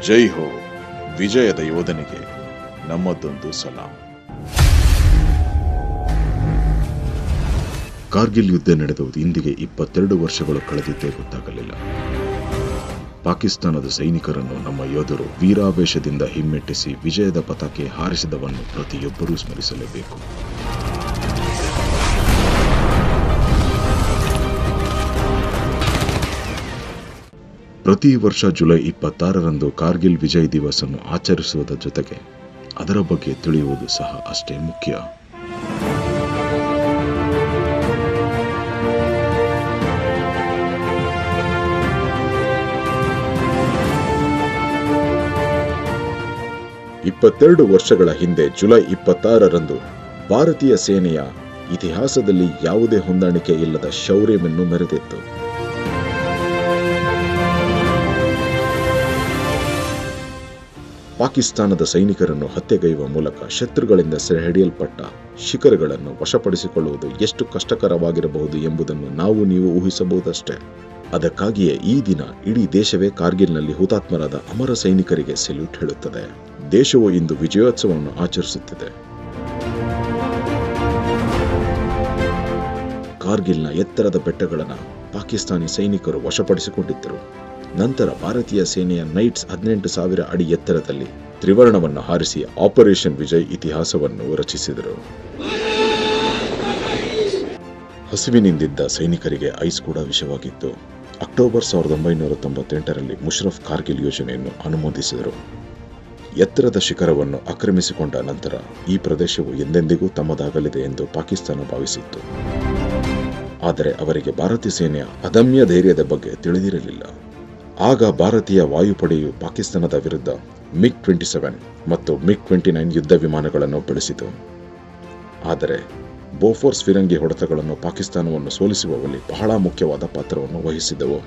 ಜೈ ಹೋ ವಿಜಯದ ಯೋಧನಿಗೆ ನಮ್ಮದೊಂದು ಸಲಾಂ ಕಾರ್ಗಿಲ್ ಯುದ್ಧ ನಡೆದು ಇಂದಿಗೆ ಇಪ್ಪತ್ತೆರಡು ವರ್ಷಗಳು ಕಳೆದಿದ್ದೇ ಗೊತ್ತಾಗಲಿಲ್ಲ ಪಾಕಿಸ್ತಾನದ ಸೈನಿಕರನ್ನು ನಮ್ಮ ಯೋಧರು ವೀರಾವೇಶದಿಂದ ಹಿಮ್ಮೆಟ್ಟಿಸಿ ವಿಜಯದ ಪತಾಕೆ ಹಾರಿಸಿದವನ್ನು ಪ್ರತಿಯೊಬ್ಬರೂ ಸ್ಮರಿಸಲೇಬೇಕು ಪ್ರತಿ ವರ್ಷ ಜುಲೈ ಇಪ್ಪತ್ತಾರರಂದು ಕಾರ್ಗಿಲ್ ವಿಜಯ್ ದಿವಸ್ ಅನ್ನು ಆಚರಿಸುವುದರ ಜೊತೆಗೆ ಅದರ ಬಗ್ಗೆ ತಿಳಿಯುವುದು ಸಹ ಅಷ್ಟೇ ಮುಖ್ಯ ಇಪ್ಪತ್ತೆರಡು ವರ್ಷಗಳ ಹಿಂದೆ ಜುಲೈ ಇಪ್ಪತ್ತಾರರಂದು ಭಾರತೀಯ ಸೇನೆಯ ಇತಿಹಾಸದಲ್ಲಿ ಯಾವುದೇ ಹೊಂದಾಣಿಕೆ ಇಲ್ಲದ ಶೌರ್ಯವನ್ನು ಮೆರೆದಿತ್ತು ಪಾಕಿಸ್ತಾನದ ಸೈನಿಕರನ್ನು ಹತ್ಯೆಗೈಯುವ ಮೂಲಕ ಶತ್ರುಗಳಿಂದ ಸೆರೆಹಿಡಿಯಲ್ಪಟ್ಟ ಶಿಖರಗಳನ್ನು ವಶಪಡಿಸಿಕೊಳ್ಳುವುದು ಎಷ್ಟು ಕಷ್ಟಕರವಾಗಿರಬಹುದು ಎಂಬುದನ್ನು ನಾವು ನೀವು ಊಹಿಸಬಹುದಷ್ಟೇ ಅದಕ್ಕಾಗಿಯೇ ಈ ದಿನ ಇಡೀ ದೇಶವೇ ಕಾರ್ಗಿಲ್ನಲ್ಲಿ ಹುತಾತ್ಮರಾದ ಅಮರ ಸೈನಿಕರಿಗೆ ಸೆಲ್ಯೂಟ್ ಹೇಳುತ್ತದೆ ದೇಶವು ಇಂದು ವಿಜಯೋತ್ಸವವನ್ನು ಆಚರಿಸುತ್ತಿದೆ ಕಾರ್ಗಿಲ್ನ ಎತ್ತರದ ಬೆಟ್ಟಗಳನ್ನು ಪಾಕಿಸ್ತಾನಿ ಸೈನಿಕರು ವಶಪಡಿಸಿಕೊಂಡಿದ್ದರು ನಂತರ ಭಾರತೀಯ ಸೇನೆಯ ನೈಟ್ಸ್ ಹದಿನೆಂಟು ಸಾವಿರ ಅಡಿ ಎತ್ತರದಲ್ಲಿ ತ್ರಿವರ್ಣವನ್ನು ಹಾರಿಸಿ ಆಪರೇಷನ್ ವಿಜಯ್ ಇತಿಹಾಸವನ್ನು ರಚಿಸಿದರು ಹಸಿವಿನಿಂದಿದ್ದ ಸೈನಿಕರಿಗೆ ಐಸ್ ಕೂಡ ವಿಷವಾಗಿತ್ತು ಅಕ್ಟೋಬರ್ ಸಾವಿರದ ಒಂಬೈನೂರ ತೊಂಬತ್ತೆಂಟರಲ್ಲಿ ಮುಷರಫ್ ಕಾರ್ಗಿಲ್ ಯೋಜನೆಯನ್ನು ಅನುಮೋದಿಸಿದರು ಎತ್ತರದ ಶಿಖರವನ್ನು ಆಕ್ರಮಿಸಿಕೊಂಡ ನಂತರ ಈ ಪ್ರದೇಶವು ಎಂದೆಂದಿಗೂ ತಮ್ಮದಾಗಲಿದೆ ಎಂದು ಪಾಕಿಸ್ತಾನ ಭಾವಿಸಿತ್ತು ಆದರೆ ಅವರಿಗೆ ಭಾರತೀಯ ಸೇನೆಯ ಅದಮ್ಯ ಧೈರ್ಯದ ಬಗ್ಗೆ ತಿಳಿದಿರಲಿಲ್ಲ ಆಗ ಭಾರತೀಯ ವಾಯುಪಡೆಯು ಪಾಕಿಸ್ತಾನದ ವಿರುದ್ಧ ಮಿಗ್ ಟ್ವೆಂಟಿ ಸೆವೆನ್ ಮತ್ತು ಮಿಗ್ ಟ್ವೆಂಟಿ ನೈನ್ ಯುದ್ಧ ವಿಮಾನಗಳನ್ನು ಬೆಳೆಸಿತು ಆದರೆ ಬೋಫೋರ್ಸ್ ಫಿರಂಗಿ ಹೊಡೆತಗಳನ್ನು ಪಾಕಿಸ್ತಾನವನ್ನು ಸೋಲಿಸುವಲ್ಲಿ ಬಹಳ ಮುಖ್ಯವಾದ ಪಾತ್ರವನ್ನು ವಹಿಸಿದವು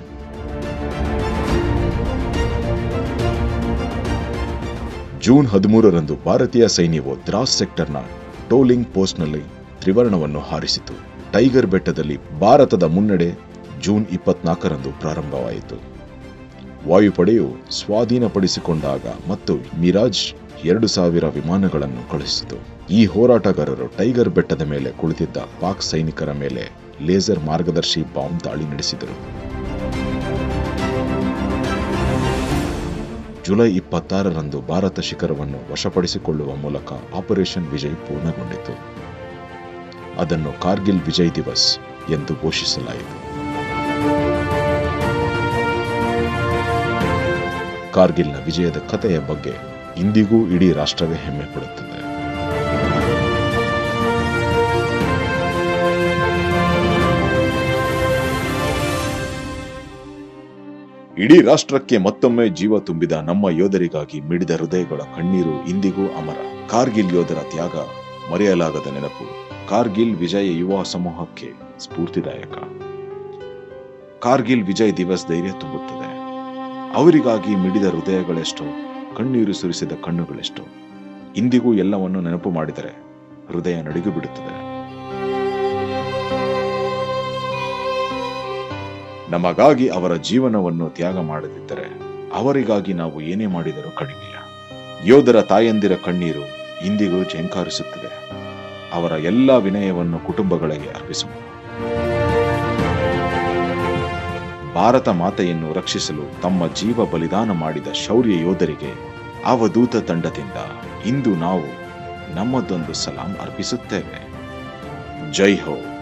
ಜೂನ್ ಹದಿಮೂರರಂದು ಭಾರತೀಯ ಸೈನ್ಯವು ದ್ರಾಸ್ ಸೆಕ್ಟರ್ನ ಟೋಲಿಂಗ್ ಪೋಸ್ಟ್ನಲ್ಲಿ ತ್ರಿವರ್ಣವನ್ನು ಹಾರಿಸಿತು ಟೈಗರ್ ಬೆಟ್ಟದಲ್ಲಿ ಭಾರತದ ಮುನ್ನಡೆ ಜೂನ್ ಇಪ್ಪತ್ನಾಲ್ಕರಂದು ಪ್ರಾರಂಭವಾಯಿತು ವಾಯುಪಡೆಯು ಸ್ವಾಧೀನಪಡಿಸಿಕೊಂಡಾಗ ಮತ್ತು ಮಿರಾಜ್ ಎರಡು ಸಾವಿರ ವಿಮಾನಗಳನ್ನು ಕಳುಹಿಸಿತು ಈ ಹೋರಾಟಗಾರರು ಟೈಗರ್ ಬೆಟ್ಟದ ಮೇಲೆ ಕುಳಿತಿದ್ದ ಪಾಕ್ ಸೈನಿಕರ ಮೇಲೆ ಲೇಸರ್ ಮಾರ್ಗದರ್ಶಿ ಬಾಂಬ್ ದಾಳಿ ನಡೆಸಿದರು ಜುಲೈ ಇಪ್ಪತ್ತಾರರಂದು ಭಾರತ ಶಿಖರವನ್ನು ವಶಪಡಿಸಿಕೊಳ್ಳುವ ಮೂಲಕ ಆಪರೇಷನ್ ವಿಜಯ್ ಪೂರ್ಣಗೊಂಡಿತು ಅದನ್ನು ಕಾರ್ಗಿಲ್ ವಿಜಯ್ ದಿವಸ್ ಎಂದು ಘೋಷಿಸಲಾಯಿತು ಕಾರ್ಗಿಲ್ನ ವಿಜಯದ ಕಥೆಯ ಬಗ್ಗೆ ಇಂದಿಗೂ ಇಡೀ ರಾಷ್ಟ್ರವೇ ಹೆಮ್ಮೆ ಪಡುತ್ತದೆ ಇಡೀ ರಾಷ್ಟ್ರಕ್ಕೆ ಮತ್ತೊಮ್ಮೆ ಜೀವ ತುಂಬಿದ ನಮ್ಮ ಯೋಧರಿಗಾಗಿ ಮಿಡಿದ ಹೃದಯಗಳ ಕಣ್ಣೀರು ಇಂದಿಗೂ ಅಮರ ಕಾರ್ಗಿಲ್ ಯೋಧರ ತ್ಯಾಗ ಮರೆಯಲಾಗದ ನೆನಪು ಕಾರ್ಗಿಲ್ ವಿಜಯ ಯುವ ಸಮೂಹಕ್ಕೆ ಸ್ಫೂರ್ತಿದಾಯಕ ಕಾರ್ಗಿಲ್ ವಿಜಯ್ ದಿವಸ್ ಧೈರ್ಯ ತುಂಬುತ್ತದೆ ಅವರಿಗಾಗಿ ಮಿಡಿದ ಹೃದಯಗಳೆಷ್ಟೋ ಕಣ್ಣೀರು ಸುರಿಸಿದ ಕಣ್ಣುಗಳೆಷ್ಟೋ ಇಂದಿಗೂ ಎಲ್ಲವನ್ನು ನೆನಪು ಮಾಡಿದರೆ ಹೃದಯ ನಡುಗಿ ಬಿಡುತ್ತದೆ ನಮಗಾಗಿ ಅವರ ಜೀವನವನ್ನು ತ್ಯಾಗ ಮಾಡದಿದ್ದರೆ ಅವರಿಗಾಗಿ ನಾವು ಏನೇ ಮಾಡಿದರೂ ಕಡಿಮೆಯ ಯೋಧರ ತಾಯಂದಿರ ಕಣ್ಣೀರು ಇಂದಿಗೂ ಝೇಂಕಾರಿಸುತ್ತದೆ ಅವರ ಎಲ್ಲ ವಿನಯವನ್ನು ಕುಟುಂಬಗಳಿಗೆ ಅರ್ಪಿಸೋಣ ಭಾರತ ಮಾತೆಯನ್ನು ರಕ್ಷಿಸಲು ತಮ್ಮ ಜೀವ ಬಲಿದಾನ ಮಾಡಿದ ಶೌರ್ಯ ಯೋಧರಿಗೆ ಅವಧೂತ ತಂಡದಿಂದ ಇಂದು ನಾವು ನಮ್ಮದೊಂದು ಸಲಾಂ ಅರ್ಪಿಸುತ್ತೇವೆ ಜೈ ಹೋ